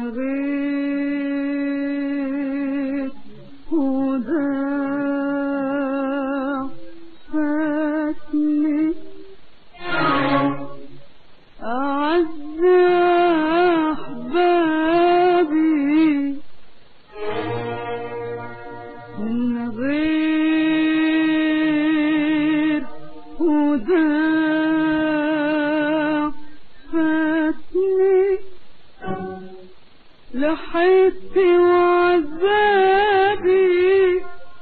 غير هدى فاتني أعز أحبابي من غير هدى فاتني لحيتي وعذابي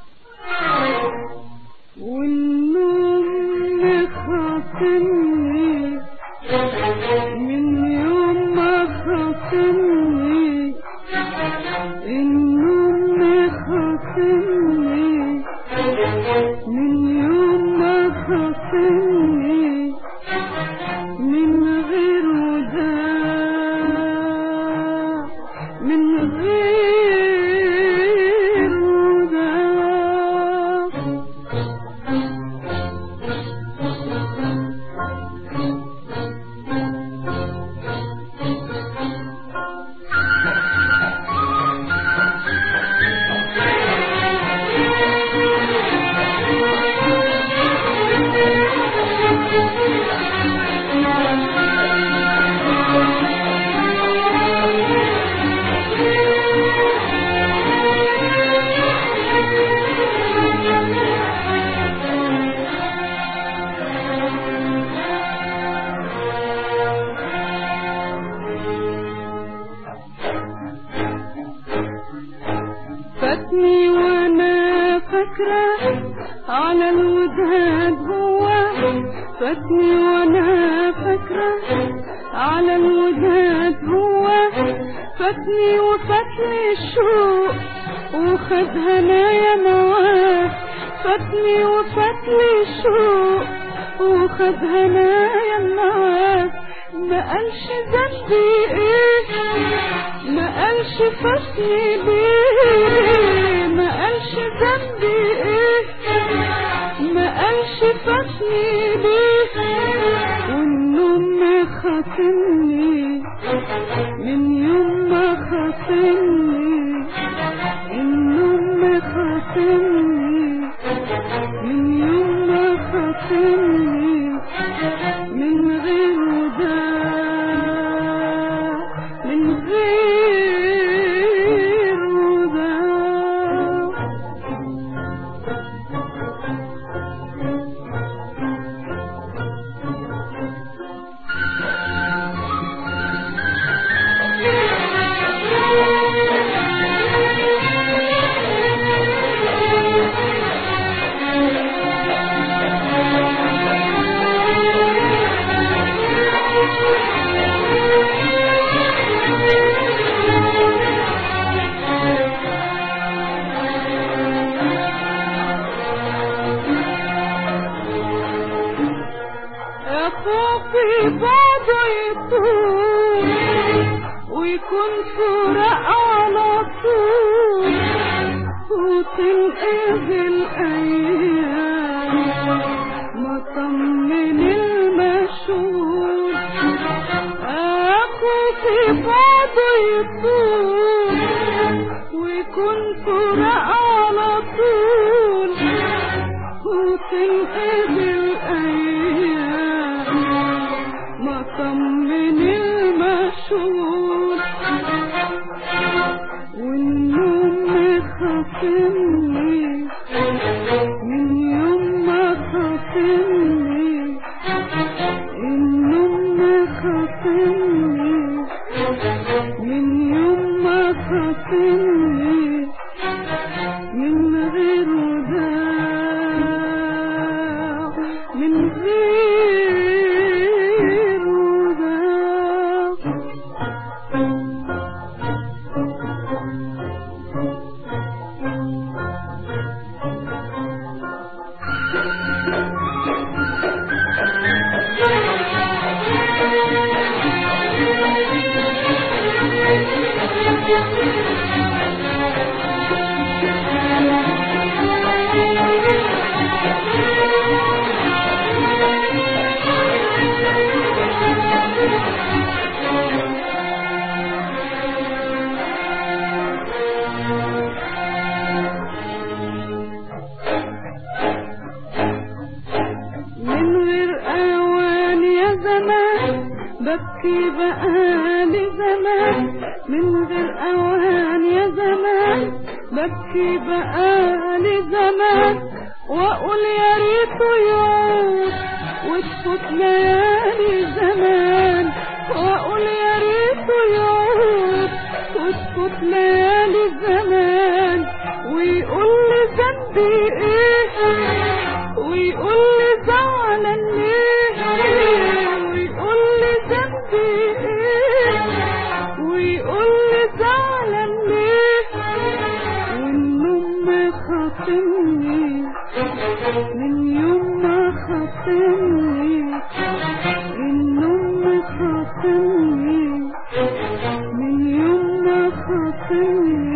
والنوم خاصمني من يوم ما خاصمني النوم خاصمني من يوم ما خاصمني من غير وداع من غير وداع فاتني وانا فاكرة على الوداد هو فاتني وانا فاكرة على الوداد هو فاتني وفاتني الشوق وخد هنايا معاه فاتني وفاتني الشوق وخد هنايا معاه ما قالش ذنبي ايه ما قالش فاتني ليه ما قالش ذنبي ايه ما قالش فاتني ليه والنوم خاصمني من يوم ما خاصمني النوم خاصمني من يوم ما خاصمني من غير وداع من غير وداع أخوفي بعده يطول ويكون فراق على طول وتنقذ الأيام مطمن المشهور أخوفي بعده يطول ويكون فراق على طول وتنقذ الأيام مطمن المشهور والنوم خاصمني من يوم ما خاصمني النوم خاصمني من يوم ما خاصمني من غير وداع من غير وداع ببكي بقالي زمان من غير اوان يا زمان ببكي بقالي زمان واقول يا ريته يعود وتفوت ليالي زمان واقول يا ريته يعود وتفوت ليالي زمان ويقول لي ذنبي ايه ويقول لي زعلان ليه ويقول لي ذنبي ايه ويقول لي زعلان ليه والنوم ما خاصمني من يوم ما خاصمني النوم ما خاصمني من يوم ما خاصمني